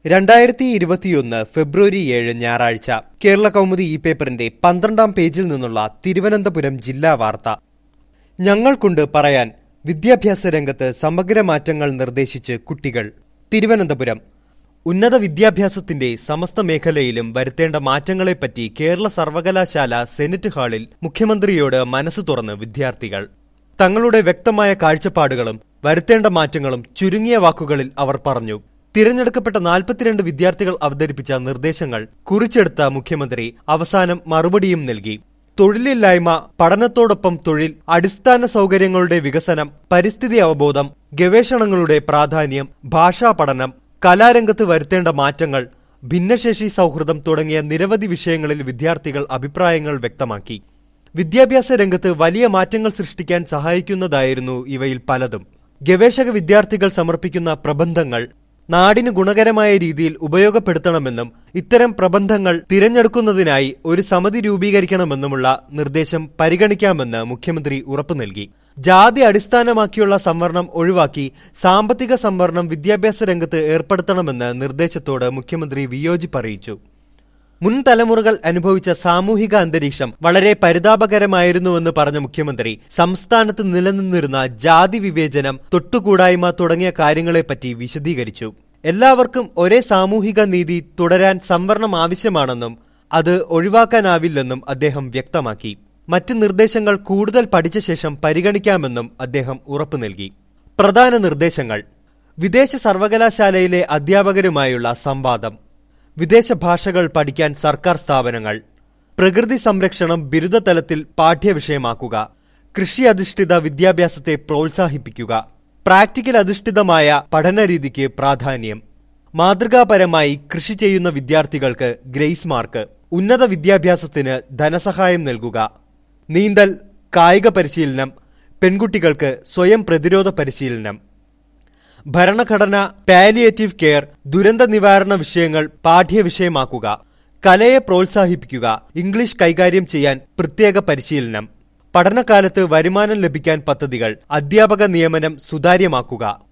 രണ്ടായിരത്തി ഇരുപത്തിയൊന്ന് ഫെബ്രുവരി ഏഴ് ഞായറാഴ്ച കേരള കൗമുദി ഈ പേപ്പറിന്റെ പന്ത്രണ്ടാം പേജിൽ നിന്നുള്ള തിരുവനന്തപുരം ജില്ലാ വാർത്ത ഞങ്ങൾക്കുണ്ട് പറയാൻ വിദ്യാഭ്യാസ രംഗത്ത് സമഗ്ര മാറ്റങ്ങൾ നിർദ്ദേശിച്ച് കുട്ടികൾ തിരുവനന്തപുരം ഉന്നത വിദ്യാഭ്യാസത്തിന്റെ സമസ്ത മേഖലയിലും വരുത്തേണ്ട മാറ്റങ്ങളെപ്പറ്റി കേരള സർവകലാശാല സെനറ്റ് ഹാളിൽ മുഖ്യമന്ത്രിയോട് മനസ്സ് തുറന്ന് വിദ്യാർത്ഥികൾ തങ്ങളുടെ വ്യക്തമായ കാഴ്ചപ്പാടുകളും വരുത്തേണ്ട മാറ്റങ്ങളും ചുരുങ്ങിയ വാക്കുകളിൽ അവർ പറഞ്ഞു തിരഞ്ഞെടുക്കപ്പെട്ട നാൽപ്പത്തിരണ്ട് വിദ്യാർത്ഥികൾ അവതരിപ്പിച്ച നിർദ്ദേശങ്ങൾ കുറിച്ചെടുത്ത മുഖ്യമന്ത്രി അവസാനം മറുപടിയും നൽകി തൊഴിലില്ലായ്മ പഠനത്തോടൊപ്പം തൊഴിൽ അടിസ്ഥാന സൗകര്യങ്ങളുടെ വികസനം പരിസ്ഥിതി അവബോധം ഗവേഷണങ്ങളുടെ പ്രാധാന്യം ഭാഷാ പഠനം കലാരംഗത്ത് വരുത്തേണ്ട മാറ്റങ്ങൾ ഭിന്നശേഷി സൗഹൃദം തുടങ്ങിയ നിരവധി വിഷയങ്ങളിൽ വിദ്യാർത്ഥികൾ അഭിപ്രായങ്ങൾ വ്യക്തമാക്കി വിദ്യാഭ്യാസ രംഗത്ത് വലിയ മാറ്റങ്ങൾ സൃഷ്ടിക്കാൻ സഹായിക്കുന്നതായിരുന്നു ഇവയിൽ പലതും ഗവേഷക വിദ്യാർത്ഥികൾ സമർപ്പിക്കുന്ന പ്രബന്ധങ്ങൾ നാടിന് ഗുണകരമായ രീതിയിൽ ഉപയോഗപ്പെടുത്തണമെന്നും ഇത്തരം പ്രബന്ധങ്ങൾ തിരഞ്ഞെടുക്കുന്നതിനായി ഒരു സമിതി രൂപീകരിക്കണമെന്നുമുള്ള നിർദ്ദേശം പരിഗണിക്കാമെന്ന് മുഖ്യമന്ത്രി ഉറപ്പു നൽകി ജാതി അടിസ്ഥാനമാക്കിയുള്ള സംവരണം ഒഴിവാക്കി സാമ്പത്തിക സംവരണം വിദ്യാഭ്യാസ രംഗത്ത് ഏർപ്പെടുത്തണമെന്ന് നിർദ്ദേശത്തോട് മുഖ്യമന്ത്രി വിയോജിപ്പറിയിച്ചു മുൻ തലമുറകൾ അനുഭവിച്ച സാമൂഹിക അന്തരീക്ഷം വളരെ പരിതാപകരമായിരുന്നുവെന്ന് പറഞ്ഞ മുഖ്യമന്ത്രി സംസ്ഥാനത്ത് നിലനിന്നിരുന്ന ജാതി വിവേചനം തൊട്ടുകൂടായ്മ തുടങ്ങിയ കാര്യങ്ങളെപ്പറ്റി വിശദീകരിച്ചു എല്ലാവർക്കും ഒരേ സാമൂഹിക നീതി തുടരാൻ സംവരണം ആവശ്യമാണെന്നും അത് ഒഴിവാക്കാനാവില്ലെന്നും അദ്ദേഹം വ്യക്തമാക്കി മറ്റ് നിർദ്ദേശങ്ങൾ കൂടുതൽ പഠിച്ച ശേഷം പരിഗണിക്കാമെന്നും അദ്ദേഹം ഉറപ്പു നൽകി പ്രധാന നിർദ്ദേശങ്ങൾ വിദേശ സർവകലാശാലയിലെ അധ്യാപകരുമായുള്ള സംവാദം വിദേശ ഭാഷകൾ പഠിക്കാൻ സർക്കാർ സ്ഥാപനങ്ങൾ പ്രകൃതി സംരക്ഷണം ബിരുദതലത്തിൽ പാഠ്യവിഷയമാക്കുക കൃഷി അധിഷ്ഠിത വിദ്യാഭ്യാസത്തെ പ്രോത്സാഹിപ്പിക്കുക പ്രാക്ടിക്കൽ അധിഷ്ഠിതമായ പഠനരീതിക്ക് പ്രാധാന്യം മാതൃകാപരമായി കൃഷി ചെയ്യുന്ന വിദ്യാർത്ഥികൾക്ക് ഗ്രേസ് മാർക്ക് ഉന്നത വിദ്യാഭ്യാസത്തിന് ധനസഹായം നൽകുക നീന്തൽ കായിക പരിശീലനം പെൺകുട്ടികൾക്ക് സ്വയം പ്രതിരോധ പരിശീലനം ഭരണഘടന പാലിയേറ്റീവ് കെയർ ദുരന്ത നിവാരണ വിഷയങ്ങൾ പാഠ്യവിഷയമാക്കുക കലയെ പ്രോത്സാഹിപ്പിക്കുക ഇംഗ്ലീഷ് കൈകാര്യം ചെയ്യാൻ പ്രത്യേക പരിശീലനം പഠനകാലത്ത് വരുമാനം ലഭിക്കാൻ പദ്ധതികൾ അധ്യാപക നിയമനം സുതാര്യമാക്കുക